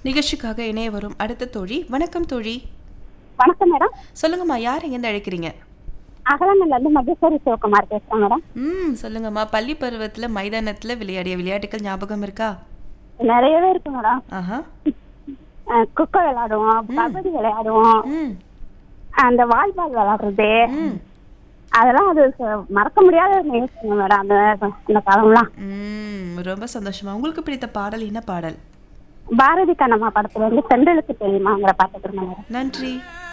நிகழ்ச்சிக்காக இணைய வரும் அடுத்த தோழி வணக்கம் தோழி வணக்கம் மேடம் சொல்லுங்கம்மா யார் எங்கேருந்து அழைக்கிறீங்க அகலமில் இருந்து மகேஸ்வரி சிவகுமார் பேசுறேன் மேடம் ம் சொல்லுங்கம்மா பள்ளி பருவத்தில் மைதானத்தில் விளையாடிய விளையாட்டுகள் ஞாபகம் இருக்கா நிறையவே இருக்கு மேடம் ஆஹா அஹ் குக்கை விளையாடுவோம் கபடி விளையாடுவோம் ம் அந்த வாலிபால் விளையாடுறது ம் அதெல்லாம் அது ச- மறக்க முடியாத ஒரு நிகழ்ச்சிங்க மேடம் அந்த அந்த காலம்லாம் ம் ரொம்ப சந்தோஷமா உங்களுக்கு பிடித்த பாடல் என்ன பாடல் பாரதி கண்ணம்மா படத்துல இருந்து செண்டலுக்கு தெரியுமாங்கிற பாட்டுக்கு மேடம் நன்றி